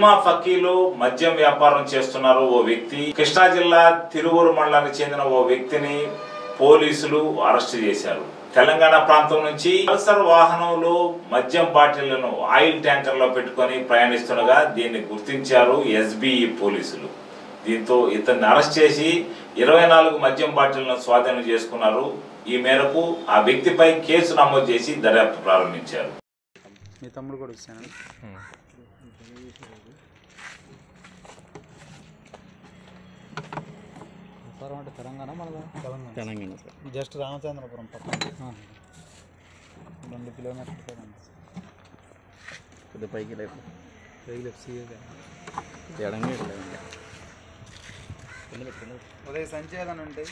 Cinema ఫకీలు మద్యం వ్యాపారం చేస్తున్నారు ఓ వ్యక్తి కృష్ణా జిల్లా తిరువూరు మండలానికి చెందిన ఓ వ్యక్తిని పోలీసులు అరెస్ట్ చేశారు తెలంగాణ ప్రాంతం నుంచి పల్సర్ వాహనంలో మద్యం బాటిళ్లను ఆయిల్ ట్యాంకర్లో పెట్టుకొని ప్రయాణిస్తుండగా దీన్ని గుర్తించారు ఎస్బిఈ పోలీసులు దీంతో ఇతన్ని అరెస్ట్ చేసి ఇరవై నాలుగు మద్యం బాటిళ్లను స్వాధీనం చేసుకున్నారు ఈ మేరకు ఆ వ్యక్తిపై కేసు నమోదు చేసి దర్యాప్తు ప్రారంభించారు మీ తమ్ముడు కూడా వచ్చాను సార్ అంటే తెలంగాణ మన తెలంగాణ తెలంగాణ సార్ జస్ట్ రామచంద్రపురం పక్కన రెండు కిలోమీటర్లు సార్ అంతే. కొద్ది పైకి లేపు రైలు ఎఫ్సీఏ ఎడంగా ఇట్లా ఉదయం సంచేయాలని ఉంటాయి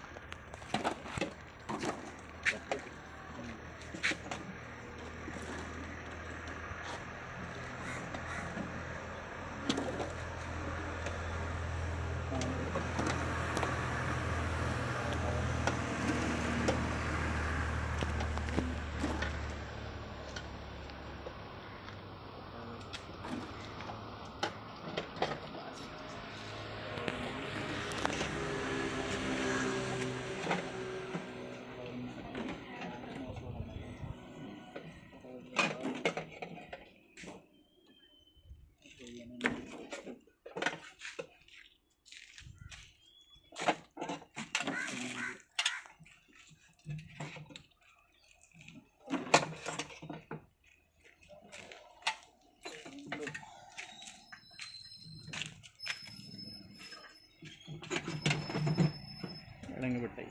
ఎడంగా పెట్టాయి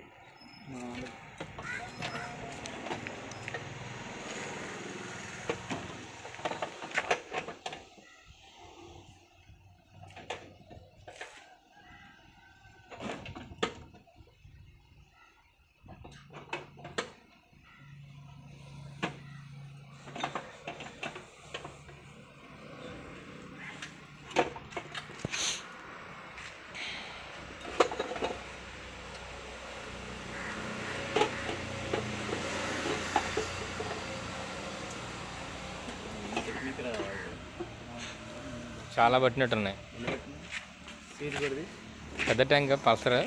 చాలా పట్టినట్టున్నాయి పెద్ద ట్యాంక్ పల్సర్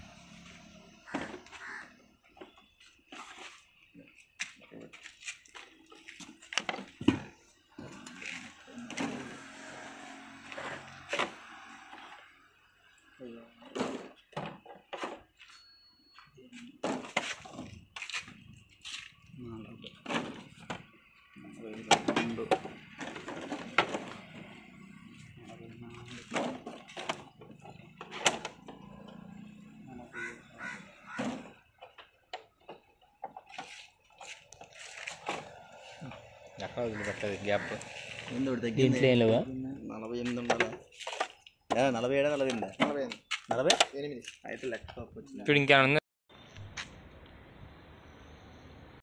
రెండు ఎక్కడ వదిలిపెట్టదు గ్యాప్ ఏంది ఒకటి తగ్గింది దీంట్లో ఏం లేవా నలభై ఎనిమిది ఉండాలా ఏ, నలభై ఏడా నలభై ఎనిమిది నలభై నలభై ఎనిమిది అయితే లెక్క తప్పు వచ్చింది ఇప్పుడు ఇంకేమైనా ఉందా